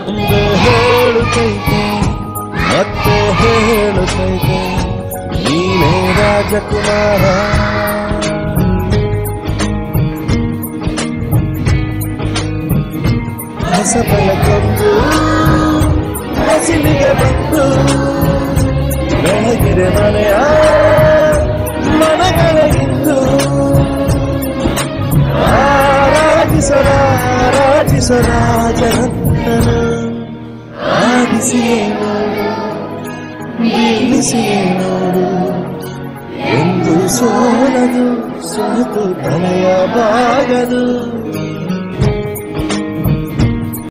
ಮುಂದೆ ಹೇಳುತ್ತೈತೆ ಮತ್ತೆ ಹೇಳುತ್ತೈತೆ ನೀನೇ ರಾಜಕುಮಾರ ಹೊಸಬಲಕ್ಕೊಂದು ಹಸಿಲಿಗೆ ಬಂದು ಬೆಳಗಿರೆ ಮನೆಯ ಮನಗಳ ಇಂದು ಆರಾಧಿಸರ ಆರಾಧಿಸರ ಜನತ್ತನ ಆಡಿಸಿಯೇ ನೋಡು ಬೀಳಿಸಿಯೇ ನೋಡು ಎಂದು ಸೋಲದು ಸೋತು ತಲೆಯ ಬಾಗದು